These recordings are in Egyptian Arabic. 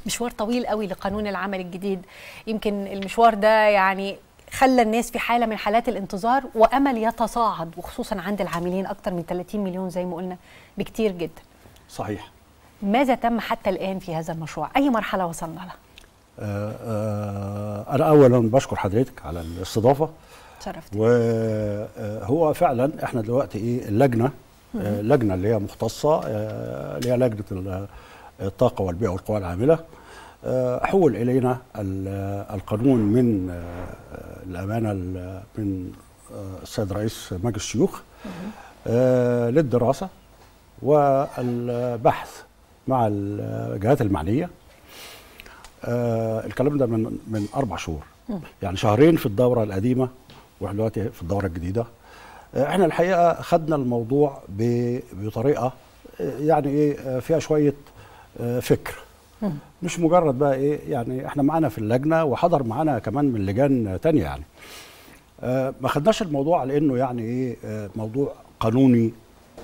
مشوار طويل قوي لقانون العمل الجديد يمكن المشوار ده يعني خلى الناس في حاله من حالات الانتظار وامل يتصاعد وخصوصا عند العاملين اكثر من 30 مليون زي ما قلنا بكتير جدا صحيح ماذا تم حتى الان في هذا المشروع اي مرحله وصلنا لها آه آه انا اولا بشكر حضرتك على الاستضافه شرفت وهو فعلا احنا دلوقتي ايه اللجنه آه اللجنه اللي هي مختصه آه اللي هي لجنه الطاقه والبيئه والقوى العامله آه حول الينا القانون من آه الامانه من آه السيد رئيس مجلس الشيوخ للدراسه والبحث مع الجهات المعنيه الكلام ده من من اربع شهور يعني شهرين في الدوره القديمه واحنا دلوقتي في الدوره الجديده احنا الحقيقه خدنا الموضوع بطريقه يعني ايه فيها شويه فكر مش مجرد بقى ايه يعني احنا معانا في اللجنه وحضر معانا كمان من لجان تانية يعني اه ما خدناش الموضوع على انه يعني ايه اه موضوع قانوني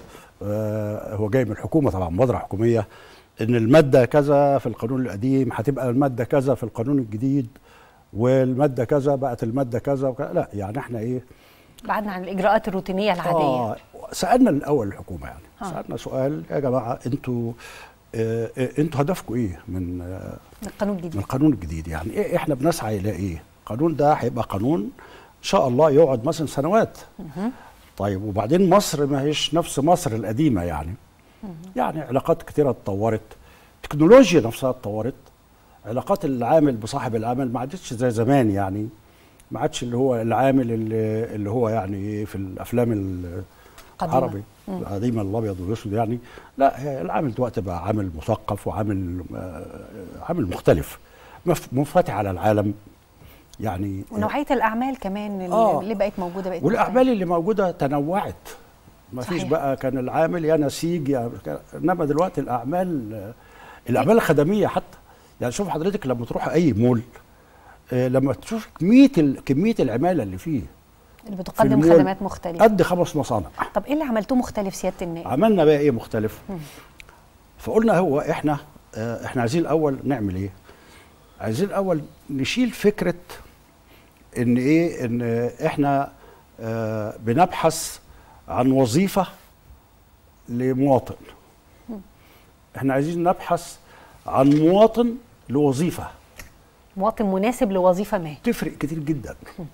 اه هو جاي من الحكومه طبعا مبادره حكوميه ان الماده كذا في القانون القديم هتبقى الماده كذا في القانون الجديد والماده كذا بقت الماده كذا وكذا لا يعني احنا ايه بعدنا عن الاجراءات الروتينيه العاديه اه سالنا الاول الحكومه يعني آه. سالنا سؤال يا جماعه انتوا آه انتوا هدفكم ايه من آه القانون الجديد من القانون الجديد يعني إيه احنا بنسعى الى ايه القانون ده هيبقى قانون ان شاء الله يقعد مثلا سنوات مه. طيب وبعدين مصر ما هيش نفس مصر القديمه يعني مه. يعني علاقات كتيره اتطورت تكنولوجيا نفسها اتطورت علاقات العامل بصاحب العمل ما عادتش زي زمان يعني ما عادش اللي هو العامل اللي, اللي هو يعني في الافلام العربي القديمه الابيض والاسود يعني لا العامل دلوقتي بقى عامل مثقف وعامل عامل مختلف منفتح على العالم يعني ونوعيه الاعمال كمان اللي, آه اللي بقت موجوده بقت والاعمال اللي موجوده تنوعت ما فيش بقى كان العامل يا نسيج يا انما دلوقتي الاعمال الاعمال الخدميه حتى يعني شوف حضرتك لما تروح اي مول آه لما تشوف كميه كميه العماله اللي فيه اللي بتقدم خدمات مختلفه قد خمس مصانع طب ايه اللي عملتوه مختلف سياده النائب عملنا بقى ايه مختلف مم. فقلنا هو احنا آه احنا عايزين الاول نعمل ايه عايزين الاول نشيل فكره ان ايه ان احنا آه بنبحث عن وظيفه لمواطن مم. احنا عايزين نبحث عن مواطن لوظيفه مواطن مناسب لوظيفه ما تفرق كتير جدا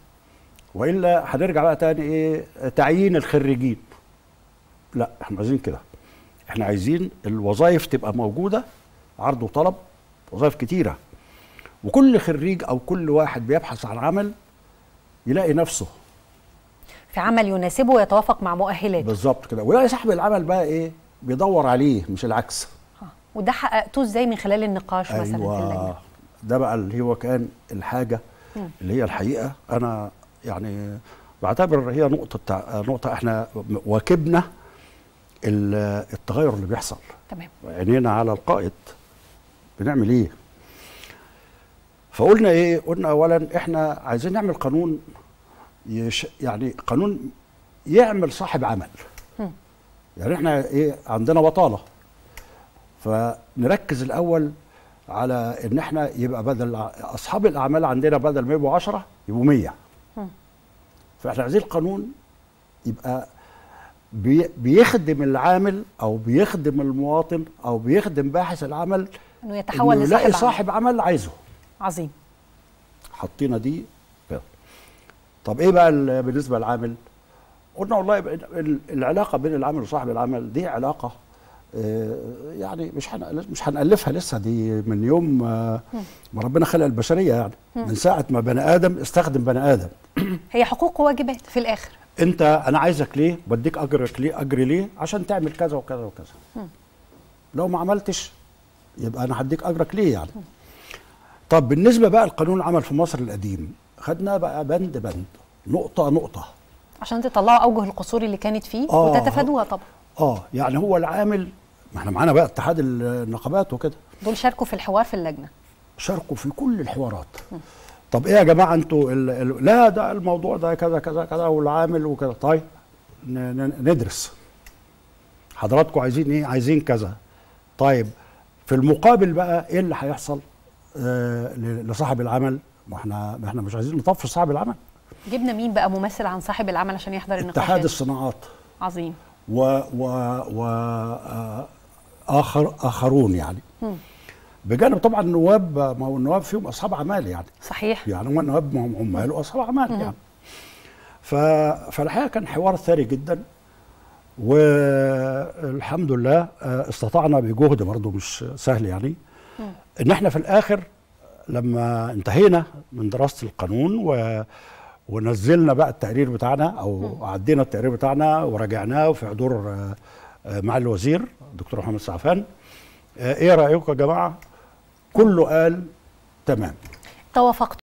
والا هنرجع بقى تاني ايه تعيين الخريجين لا احنا عايزين كده احنا عايزين الوظائف تبقى موجوده عرض وطلب وظائف كتيره وكل خريج او كل واحد بيبحث عن عمل يلاقي نفسه في عمل يناسبه ويتوافق مع مؤهلاته بالظبط كده ويلاقي صاحب العمل بقى ايه بيدور عليه مش العكس وده حققتوه ازاي من خلال النقاش أيوة مثلا في اللجنه ده بقى اللي هو كان الحاجه م. اللي هي الحقيقه انا يعني بعتبر هي نقطه نقطه احنا واكبنا التغير اللي بيحصل تمام عينينا على القائد بنعمل ايه فقلنا ايه قلنا اولا احنا عايزين نعمل قانون يش يعني قانون يعمل صاحب عمل م. يعني احنا ايه عندنا بطاله فنركز الاول على ان احنا يبقى بدل اصحاب الاعمال عندنا بدل ما يبقوا 10 يبقوا 100 فاحنا عايزين القانون يبقى بي بيخدم العامل او بيخدم المواطن او بيخدم باحث العمل انه يتحول إنه لصاحب يلاقي عمل. صاحب عمل عايزه عظيم حطينا دي كده طب ايه بقى ال- بالنسبه للعامل قلنا والله يبقى ال- العلاقه بين العامل وصاحب العمل دي علاقه آه، يعني مش هنألف مش هنألفها لسه دي من يوم آه، ما ربنا خلق البشريه يعني من ساعه ما بني ادم استخدم بني ادم هي حقوق وواجبات في الاخر انت انا عايزك ليه بديك اجرك ليه اجري ليه عشان تعمل كذا وكذا وكذا لو ما عملتش يبقى انا هديك اجرك ليه يعني طب بالنسبه بقى لقانون العمل في مصر القديم خدناه بقى بند بند نقطه نقطه عشان تطلعوا اوجه القصور اللي كانت فيه آه. وتتفادوها طبعا اه يعني هو العامل ما احنا معانا بقى اتحاد النقابات وكده دول شاركوا في الحوار في اللجنه شاركوا في كل الحوارات طب ايه يا جماعه انتوا ال... ال... لا ده الموضوع ده كذا كذا كذا والعامل وكذا طيب ن... ن... ندرس حضراتكم عايزين ايه عايزين كذا طيب في المقابل بقى ايه اللي هيحصل آه، ل- لصاحب العمل ما احنا ما احنا مش عايزين نطفش صاحب العمل جبنا مين بقى ممثل عن صاحب العمل عشان يحضر النقاش اتحاد ده؟ الصناعات عظيم و و و آه، اخر اخرون يعني مم. بجانب طبعا النواب ما هو النواب فيهم اصحاب اعمال يعني صحيح يعني هم النواب ما هم عمال واصحاب اعمال يعني ف... فالحقيقه كان حوار ثري جدا والحمد لله آه، استطعنا بجهد برضه مش سهل يعني ان احنا في الاخر لما انتهينا من دراسه القانون و ونزلنا بقى التقرير بتاعنا او عدينا التقرير بتاعنا وراجعناه في حضور آه، آه، معالي الوزير الدكتور محمد سعفان آه، ايه رايكم يا جماعه كله قال تمام توافقت